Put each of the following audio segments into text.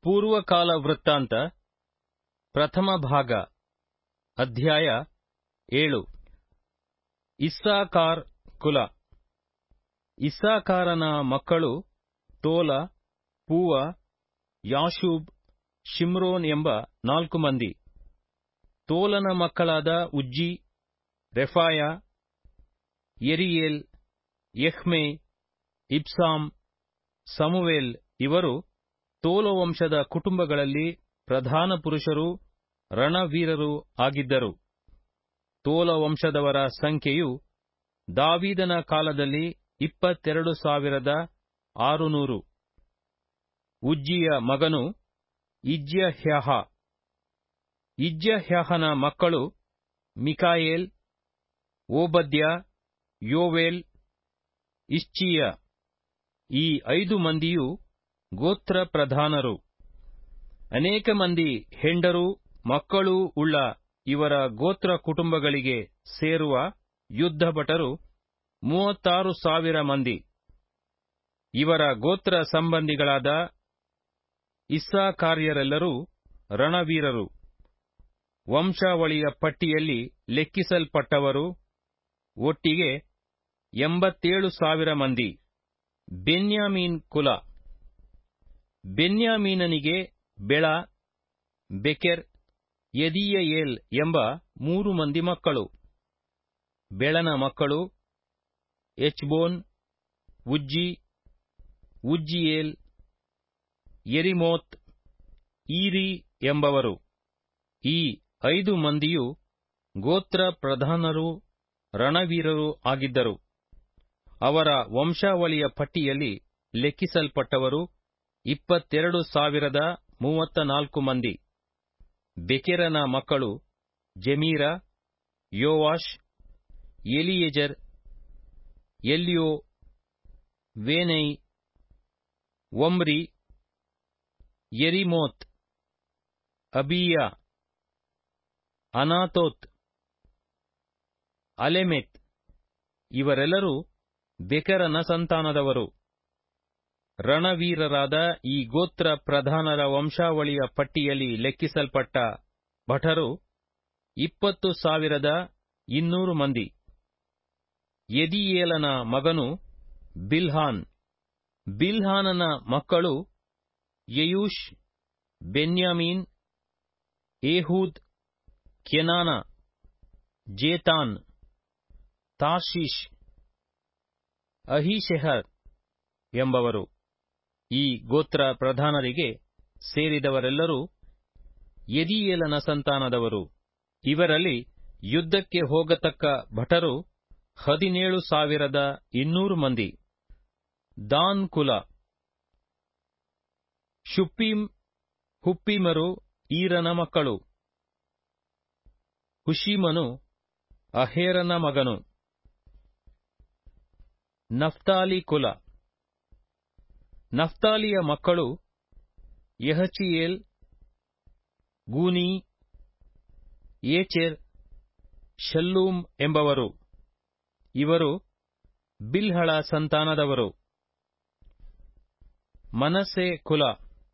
ಪೂರ್ವಕಾಲ ವೃತ್ತಾಂತ ಪ್ರಥಮ ಭಾಗ ಅಧ್ಯಾಯ ಏಳು ಇಸ್ಸಾಕಾರ್ ಕುಲ ಇಸ್ಸಾಕಾರನ ಮಕ್ಕಳು ತೋಲ ಪೂವ ಯಾಶೂಬ್ ಶಿಮ್ರೋನ್ ಎಂಬ ನಾಲ್ಕು ಮಂದಿ ತೋಲನ ಮಕ್ಕಳಾದ ಉಜ್ಜಿ ರೆಫಾಯ ಯೆರಿಯೇಲ್ ಯೆಹ್ಮೆ ಇಬ್ಸಾಮ್ ಸಮುವೇಲ್ ಇವರು ತೋಲ ವಂಶದ ಕುಟುಂಬಗಳಲ್ಲಿ ಪ್ರಧಾನ ಪುರುಷರೂ ರಣವೀರರೂ ಆಗಿದ್ದರು ತೋಲ ವಂಶದವರ ಸಂಖ್ಯೆಯು ದಾವೀದನ ಕಾಲದಲ್ಲಿ ಇಪ್ಪತ್ತೆರಡು ಸಾವಿರದ ಆರುನೂರು ಉಜ್ಜಿಯ ಮಗನು ಇಜ್ಯಹ್ಯಹ ಇಜ್ಯಹ್ಯಹನ ಮಕ್ಕಳು ಮಿಕಾಯೇಲ್ ಓಬದ್ಯ ಯೋವೇಲ್ ಇಶ್ಚೀಯ ಈ ಐದು ಮಂದಿಯೂ ಗೋತ್ರ ಪ್ರಧಾನರು ಅನೇಕ ಮಂದಿ ಹೆಂಡರೂ ಮಕ್ಕಳೂ ಉಳ್ಳ ಇವರ ಗೋತ್ರ ಕುಟುಂಬಗಳಿಗೆ ಸೇರುವ ಯುದ್ಧ ಭಟರು ಮೂವತ್ತಾರು ಸಾವಿರ ಮಂದಿ ಇವರ ಗೋತ್ರ ಸಂಬಂಧಿಗಳಾದ ಇಸ್ಸಾಕಾರ್ಯರೆಲ್ಲರೂ ರಣವೀರರು ವಂಶಾವಳಿಯ ಪಟ್ಟಿಯಲ್ಲಿ ಲೆಕ್ಕಿಸಲ್ಪಟ್ಟವರು ಒಟ್ಟಿಗೆ ಎಂಬತ್ತೇಳು ಸಾವಿರ ಮಂದಿ ಬೆನ್ಯಾಮೀನ್ ಕುಲ ಬೆನ್ಯಾಮೀನನಿಗೆ ಬೆಳ ಬೆಕೆರ್ ಯದೀಯಯೇಲ್ ಎಂಬ ಮೂರು ಮಂದಿ ಮಕ್ಕಳು ಬೆಳನ ಮಕ್ಕಳು ಎಚ್ಬೋನ್ ಉಜ್ಜಿ ಉಜ್ಜಿಯೇಲ್ ಯೆರಿಮೋತ್ ಈರಿ ಎಂಬವರು ಈ ಐದು ಮಂದಿಯು ಗೋತ್ರ ಪ್ರಧಾನರೂ ರಣವೀರರೂ ಆಗಿದ್ದರು ಅವರ ವಂಶಾವಳಿಯ ಪಟ್ಟಿಯಲ್ಲಿ ಲೆಕ್ಕಿಸಲ್ಪಟ್ಟವರು ಇಪ್ಪತ್ತೆರಡು ಸಾವಿರದ ಮೂವತ್ತ ನಾಲ್ಕು ಮಂದಿ ಬೆಕೆರನ ಮಕ್ಕಳು Zemira Joash Eliezer Elioenai Omri Jerimoth Abijah Anathoth Alemeth ಇವರೆಲ್ಲರೂ ಬೆಕರನ ಸಂತಾನದವರು ರಣವೀರರಾದ ಈ ಗೋತ್ರ ಪ್ರಧಾನರ ವಂಶಾವಳಿಯ ಪಟ್ಟಿಯಲ್ಲಿ ಲೆಕ್ಕಿಸಲ್ಪಟ್ಟ ಭಟರು ಇಪ್ಪತ್ತು ಸಾವಿರದ ಇನ್ನೂರು ಮಂದಿ ಯದಿಯೇಲನ ಮಗನು ಬಿಲ್ಹಾನ್ ಬಿಲ್ಹಾನನ ಮಕ್ಕಳು ಯಯೂಷ್ ಬೆನ್ಯಾಮೀನ್ ಏಹೂದ್ ಕೆನಾನ ಜೇತಾನ್ ತಾರ್ಷೀಷ್ ಅಹೀಶೆಹರ್ ಎಂಬವರು ಈ ಗೋತ್ರ ಪ್ರಧಾನರಿಗೆ ಸೇರಿದವರೆಲ್ಲರೂ ಯದಿಯೇಲನ ಸಂತಾನದವರು ಇವರಲ್ಲಿ ಯುದ್ಧಕ್ಕೆ ಹೋಗತಕ್ಕ ಭಟರು ಹದಿನೇಳು ಸಾವಿರದ ಇನ್ನೂರು ಮಂದಿ ದಾನ್ ಕುಲ ಶುಪ್ಪೀಮ್ ಹುಪ್ಪೀಮರು ಈರನ ಮಕ್ಕಳು ಹುಶೀಮನು ಅಹೇರನ ಮಗನು ನಫ್ತಾಲಿ ಕುಲ ನಫ್ತಾಲಿಯ ಮಕ್ಕಳು ಯಹಚಿಯೇಲ್ ಗೂನಿ ಏಚೆರ್ ಶಲ್ಲೂಮ್ ಎಂಬವರು ಇವರು ಬಿಲ್ಹಳ ಸಂತಾನದವರು ಮನಸ್ಸೆ ಕುಲ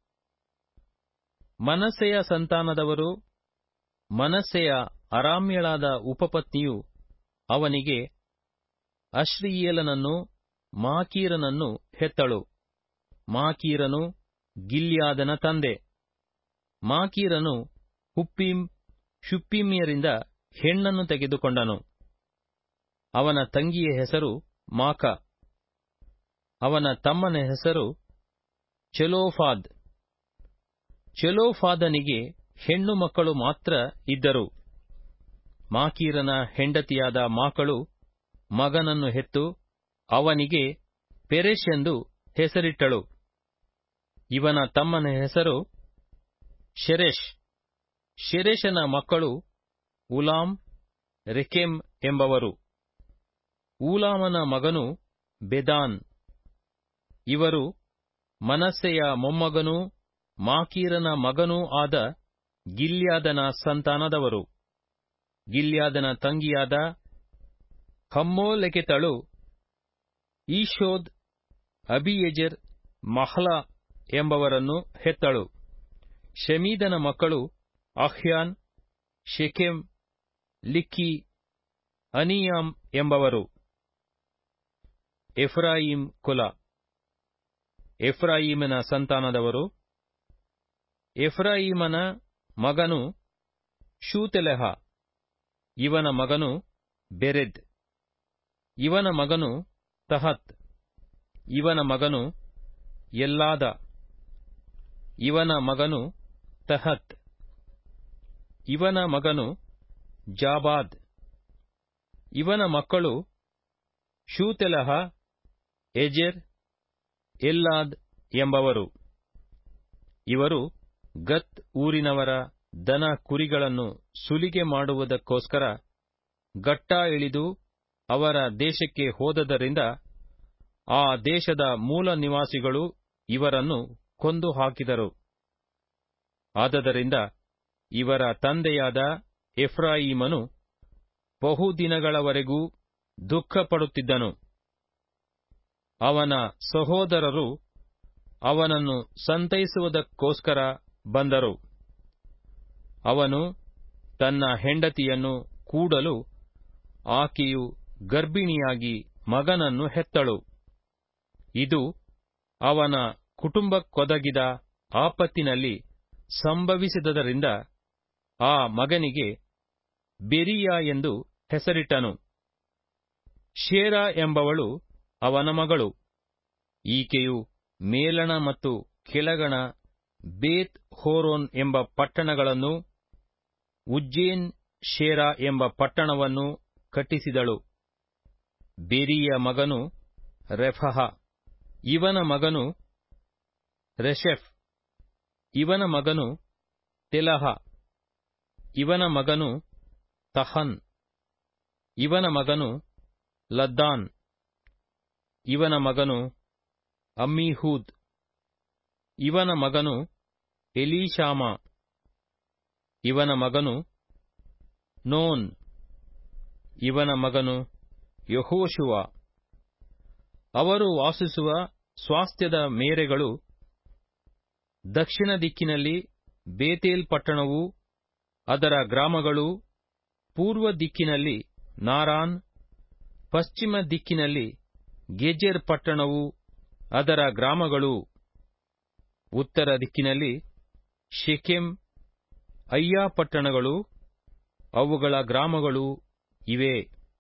ಮನಸ್ಸೆಯ ಸಂತಾನದವರು ಮನಸ್ಸೆಯ ಅರಾಮ್ಯಳಾದ ಉಪಪತ್ನಿಯು ಅವನಿಗೆ ಅಶ್ರಿಯೇಲನನ್ನು ಮಾಕೀರನನ್ನು ಹೆತ್ತಳು ಮಾಕೀರನು ಗಿಲ್ಯಾದನ ತಂದೆ ಮಾಕೀರನು ಹುಪ್ಪೀಮ್ ಶುಪ್ಪೀಮ್ಯರಿಂದ ಹೆಣ್ಣನ್ನು ತೆಗೆದುಕೊಂಡನು ಅವನ ತಂಗಿಯ ಹೆಸರು ಮಾಕ ಅವನ ತಮ್ಮನ ಹೆಸರು ಚೆಲೋಫಾದ್ ಚೆಲೋಫಾದನಿಗೆ ಹೆಣ್ಣು ಮಕ್ಕಳು ಮಾತ್ರ ಇದ್ದರು ಮಾಕೀರನ ಹೆಂಡತಿಯಾದ ಮಾಕಳು ಮಗನನ್ನು ಹೆತ್ತು ಅವನಿಗೆ ಪೆರೆಶ್ ಎಂದು ಹೆಸರಿಟ್ಟಳು ಇವನ ತಮ್ಮನ ಹೆಸರು ಶೆರೆಷ್ ಶೆರೆಷನ ಮಕ್ಕಳು ಉಲಾಮ್ ರೆಕೆಮ್ ಎಂಬವರು ಊಲಾಮನ ಮಗನು ಬೆದಾನ್ ಇವರು ಮನಸ್ಸೆಯ ಮೊಮ್ಮಗನೂ ಮಾಕೀರನ ಮಗನೂ ಆದ ಗಿಲ್ಯಾದನ ಸಂತಾನದವರು ಗಿಲ್ಯಾದನ ತಂಗಿಯಾದ ಹಮ್ಮೋಲೆಕೆತಳು ಈಶೋದ್ ಅಬಿಯೆಜೆರ್ ಮಹ್ಲ ಎಂಬವರನ್ನು ಹೆತ್ತಳು ಶಮೀದನ ಮಕ್ಕಳು ಅಹ್ಯಾನ್ ಶೆಕೆಂ ಲಿಕ್ಕಿ ಅನಿಯಾಮ್ ಎಂಬವರು ಎಫ್ರಾಯಿಂ ಕುಲ ಎಫ್ರಾಯಿಮನ ಸಂತಾನದವರು ಎಫ್ರಾಯಿಮನ ಮಗನು ಶೂತೆಲೆಹ ಇವನ ಮಗನು ಬೆರೆದ್ ಇವನ ಮಗನು ತಹತ್ ಇವನ ಮಗನು ಎಲ್ಲಾದ ಇವನ ಮಗನು ತಹತ್ ಇವನ ಮಗನು ಜಾಬಾದ್ ಇವನ ಮಕ್ಕಳು ಶೂತೆಲಹ ಎಜೆರ್ ಎಲ್ಲಾದ್ ಎಂಬವರು ಇವರು ಗತ್ ಊರಿನವರ ದನ ಕುರಿಗಳನ್ನು ಸುಲಿಗೆ ಮಾಡುವುದಕ್ಕೋಸ್ಕರ ಗಟ್ಟಾ ಇಳಿದು ಅವರ ದೇಶಕ್ಕೆ ಹೋದದರಿಂದ ಆ ದೇಶದ ಮೂಲ ನಿವಾಸಿಗಳು ಇವರನ್ನು ಕೊಂದು ಹಾಕಿದರು ಆದದರಿಂದ ಇವರ ತಂದೆಯಾದ ಎಫ್ರಾಯಿಮನು ಬಹುದಿನಗಳವರೆಗೂ ದುಃಖಪಡುತ್ತಿದ್ದನು ಅವನ ಸಹೋದರರು ಅವನನ್ನು ಸಂತೈಸುವುದಕ್ಕೋಸ್ಕರ ಬಂದರು ಅವನು ತನ್ನ ಹೆಂಡತಿಯನ್ನು ಕೂಡಲು ಆಕೆಯು ಗರ್ಭಿಣಿಯಾಗಿ ಮಗನನ್ನು ಹೆತ್ತಳು ಇದು ಅವನ ಕುಟುಂಬಕ್ಕೊದಗಿದ ಆಪತ್ತಿನಲ್ಲಿ ಸಂಭವಿಸಿದದರಿಂದ ಆ ಮಗನಿಗೆ ಬೆರಿಯ ಎಂದು ಹೆಸರಿಟ್ಟನು ಶೇರ ಎಂಬವಳು ಅವನ ಮಗಳು ಈಕೆಯು ಮೇಲಣ ಮತ್ತು ಕೆಳಗಣ ಬೇತ್ ಹೋರೋನ್ ಎಂಬ ಪಟ್ಟಣಗಳನ್ನು ಉಜ್ಜೇನ್ ಶೇರ ಎಂಬ ಪಟ್ಟಣವನ್ನು ಕಟ್ಟಿಸಿದಳು ಬೆರಿಯ ಮಗನು ರೆಫಹ ಇವನ ಮಗನು ರೆಷೆಫ್ ಇವನ ಮಗನು ತೆಲಹ ಇವನ ಮಗನು ತಹನ್ ಇವನ ಮಗನು ಲದ್ದಾನ್ ಇವನ ಮಗನು ಅಮ್ಮೀಹೂದ್ ಇವನ ಮಗನು ಎಲೀಶಾಮ ಇವನ ಮಗನು ನೋನ್ ಇವನ ಮಗನು ಯಹೋಶುವ ಅವರು ವಾಸಿಸುವ ಸ್ವಾಸ್ಥ್ಯದ ಮೇರೆಗಳು ದಕ್ಷಿಣ ದಿಕ್ಕಿನಲ್ಲಿ ಬೇತೇಲ್ ಪಟ್ಟಣವೂ ಅದರ ಗ್ರಾಮಗಳು ಪೂರ್ವ ದಿಕ್ಕಿನಲ್ಲಿ ನಾರಾನ್ ಪಶ್ಚಿಮ ದಿಕ್ಕಿನಲ್ಲಿ ಗೆಜೆರ್ ಪಟ್ಟಣವೂ ಅದರ ಗ್ರಾಮಗಳು ಉತ್ತರ ದಿಕ್ಕಿನಲ್ಲಿ ಶೆಕೆಂ ಅಯ್ಯಾ ಪಟ್ಟಣಗಳು ಅವುಗಳ ಗ್ರಾಮಗಳು ಇವೆ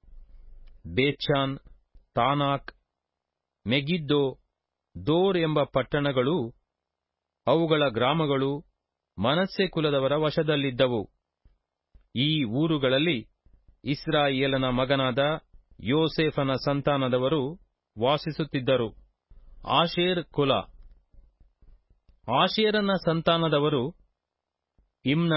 ಬೇಚಾನ್ ತಾನಾಕ್ ಮೆಗಿದ್ದೋ ದೋರ್ ಎಂಬ ಪಟ್ಟಣಗಳು ಅವುಗಳ ಗ್ರಾಮಗಳು ಮನಸ್ಸೆ ಕುಲದವರ ವಶದಲ್ಲಿದ್ದವು ಈ ಊರುಗಳಲ್ಲಿ ಇಸ್ರಾಯೇಲನ ಮಗನಾದ ಯೋಸೇಫನ ಸಂತಾನದವರು ವಾಸಿಸುತ್ತಿದ್ದರು ಆಶೇರ್ ಕುಲ ಆಶೇರನ ಸಂತಾನದವರು ಇಮ್ನ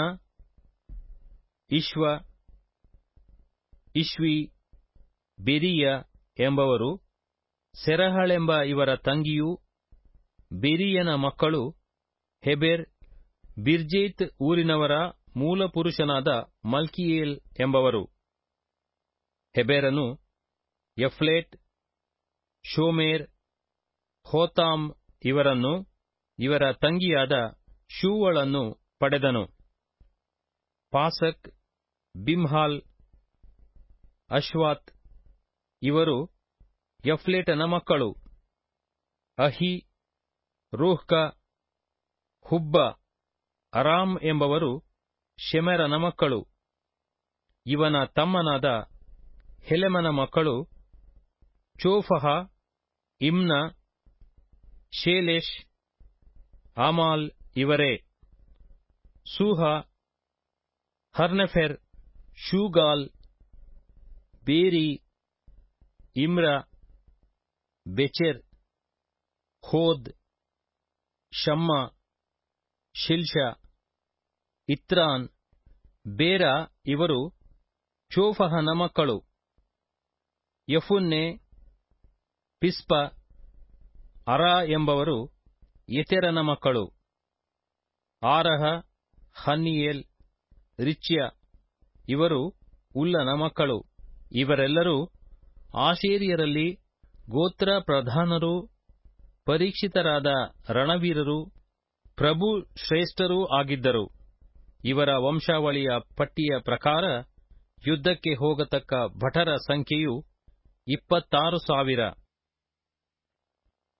ಇಶ್ವ ಇಶ್ವಿ ಬೆರಿಯ ಎಂಬವರು ಸೆರಹಳೆಂಬ ಇವರ ತಂಗಿಯೂ ಬೆರಿಯನ ಮಕ್ಕಳು ಹೆಬೆರ್ ಬಿರ್ಜೇತ್ ಊರಿನವರ ಮೂಲಪುರುಷನಾದ ಮಲ್ಕಿಯೇಲ್ ಎಂಬವರು ಹೆಬೆರನು ಎಫ್ಲೇಟ್ ಶೋಮೇರ್ ಹೋತಾಮ್ ಇವರನ್ನು ಇವರ ತಂಗಿಯಾದ ಶೂವಳನ್ನು ಪಡೆದನು ಪಾಸಕ್ ಬಿಮ್ಹಾಲ್ ಅಶ್ವಾತ್ ಇವರು ಯಫ್ಲೇಟನ ಮಕ್ಕಳು ಅಹಿ ರೂಹ್ಕ ಹುಬ್ಬ ಅರಾಮ್ ಎಂಬವರು ಶೆಮೆರನ ಮಕ್ಕಳು ಇವನ ತಮ್ಮನಾದ ಹೆಲೆಮನ ಮಕ್ಕಳು ಚೋಫಹ ಇಮ್ನ ಶೇಲೆಷ್ ಆಮಾಲ್ ಇವರೇ ಸೂಹ ಹರ್ನೆಫೆರ್ ಶೂಗಾಲ್ ಬೇರಿ ಇಮ್ರ ಬೆಚೆರ್ ಹೋದ್ ಶಮ್ಮ ಶಿಲ್ಷ ಇತ್ರಾನ್ ಬೇರ ಇವರು ಚೋಫಹನ ಮಕ್ಕಳು ಯಫುನ್ನೆ ಪಿಸ್ಪ ಅರಾ ಎಂಬವರು ಯೆತೆರನ ಮಕ್ಕಳು ಆರಹ ಹನ್ನಿಯೇಲ್ ರಿಚ್ಯ ಇವರು ಉಲ್ಲನ ಮಕ್ಕಳು ಇವರೆಲ್ಲರೂ ಆಶೇರಿಯರಲ್ಲಿ ಗೋತ್ರ ಪ್ರಧಾನರೂ ಪರೀಕ್ಷಿತರಾದ ರಣವೀರರು ಪ್ರಭು ಶ್ರೇಷ್ಠರೂ ಆಗಿದ್ದರು ಇವರ ವಂಶಾವಳಿಯ ಪಟ್ಟಿಯ ಪ್ರಕಾರ ಯುದ್ಧಕ್ಕೆ ಹೋಗತಕ್ಕ ಭಟರ ಸಂಖ್ಯೆಯು ಇಪ್ಪತ್ತಾರು ಸಾವಿರ